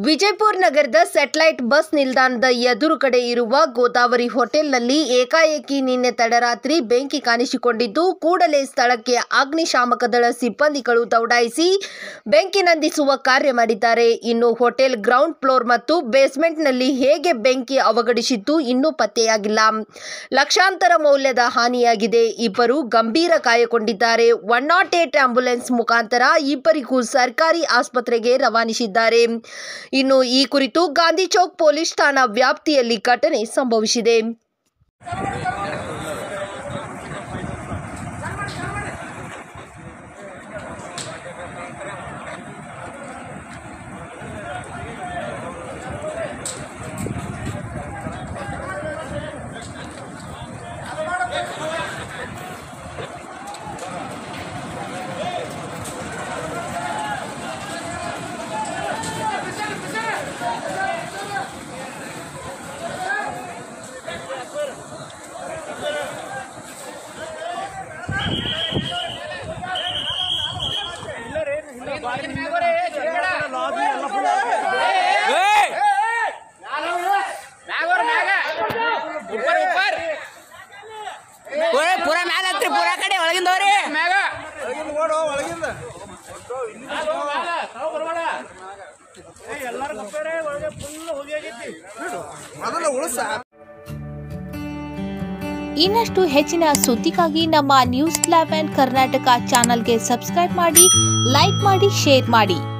ವಿಜಯಪುರ ನಗರದ satellite bus ನಿಲ್ದಾಣದ ಎದುರು ಕಡೆ ಇರುವ ಗೋದಾವರಿ ಹೋಟೆಲ್ನಲ್ಲಿ ಏಕಾಏಕಿ ನಿನ್ನೆ ತಡರಾತ್ರಿ ಬೆಂಕಿ ಕಾಣಿಸಿಕೊಂಡಿದ್ದು ಕೂಡಲೇ ಸ್ಥಳಕ್ಕೆ ಅಗ್ನಿಶಾಮಕ ದಳ ಸಿಬ್ಬಂದಿಗಳು ದೌಡಾಯಿಸಿ ಬೆಂಕಿ ನಂದಿಸುವ ಕಾರ್ಯ ಮಾಡಿದ್ದಾರೆ ಇನ್ನು ಹೋಟೆಲ್ ಗ್ರೌಂಡ್ ಫ್ಲೋರ್ ಮತ್ತು ಬೇಸ್ಮೆಂಟ್ನಲ್ಲಿ ಹೇಗೆ ಬೆಂಕಿ ಅವಘಡಿಸಿದ್ದು ಇನ್ನೂ ಪತ್ತೆಯಾಗಿಲ್ಲ ಲಕ್ಷಾಂತರ ಮೌಲ್ಯದ ಹಾನಿಯಾಗಿದೆ ಇಬ್ಬರು ಗಂಭೀರ ಗಾಯಗೊಂಡಿದ್ದಾರೆ ಒನ್ ನಾಟ್ ಏಟ್ ಆಂಬ್ಯುಲೆನ್ಸ್ ಮುಖಾಂತರ ಇಬ್ಬರಿಗೂ ಸರ್ಕಾರಿ ಆಸ್ಪತ್ರೆಗೆ ರವಾನಿಸಿದ್ದಾರೆ ಇನ್ನು ಈ ಕುರಿತು ಗಾಂಧಿ ಚೌಕ್ ಪೊಲೀಸ್ ಠಾಣಾ ವ್ಯಾಪ್ತಿಯಲ್ಲಿ ಘಟನೆ ಸಂಭವಿಸಿದೆ ಪೂರ ಪೂರ ಮ್ಯಾಲ ಹತ್ರಿ ಪೂರ ಕಡೆ ಒಳಗಿಂದವ್ರಿ ಇನ್ನಷ್ಟು ಹೆಚ್ಚಿನ ಸುದ್ದಿಗಾಗಿ ನಮ್ಮ ನ್ಯೂಸ್ ಲೆವೆನ್ ಕರ್ನಾಟಕ ಚಾನಲ್ಗೆ ಸಬ್ಸ್ಕ್ರೈಬ್ ಮಾಡಿ ಲೈಕ್ ಮಾಡಿ ಶೇರ್ ಮಾಡಿ